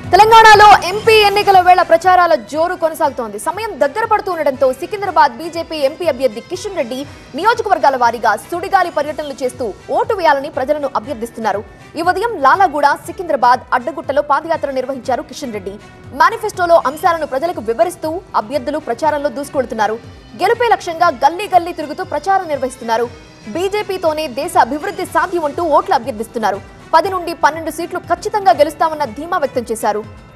తెలంగాణలో ఎంపీ ఎన్నికల వేళ ప్రచారాల జోరు కొనసాగుతోంది సమయం దగ్గర పడుతూ ఉండడంతో సికింద్రాబాద్ బీజేపీ ఎంపీ అభ్యర్థి కిషన్ రెడ్డి నియోజకవర్గాల వారీగా సుడిగాలి పర్యటనలు చేస్తూ ఓటు వేయాలని ప్రజలను అభ్యర్థిస్తున్నారు ఈ ఉదయం లాలాగూడ సికింద్రాబాద్ అడ్డగుట్టలో పాదయాత్ర నిర్వహించారు కిషన్ రెడ్డి మేనిఫెస్టోలో అంశాలను ప్రజలకు వివరిస్తూ అభ్యర్థులు ప్రచారంలో దూసుకెళ్తున్నారు గెలుపే లక్ష్యంగా గల్లీ గల్లీ తిరుగుతూ ప్రచారం నిర్వహిస్తున్నారు బీజేపీతోనే దేశ అభివృద్ధి సాధ్యమంటూ ఓట్లు అభ్యర్థిస్తున్నారు పది నుండి పన్నెండు సీట్లు ఖచ్చితంగా గెలుస్తామన్న ధీమా వ్యక్తం చేశారు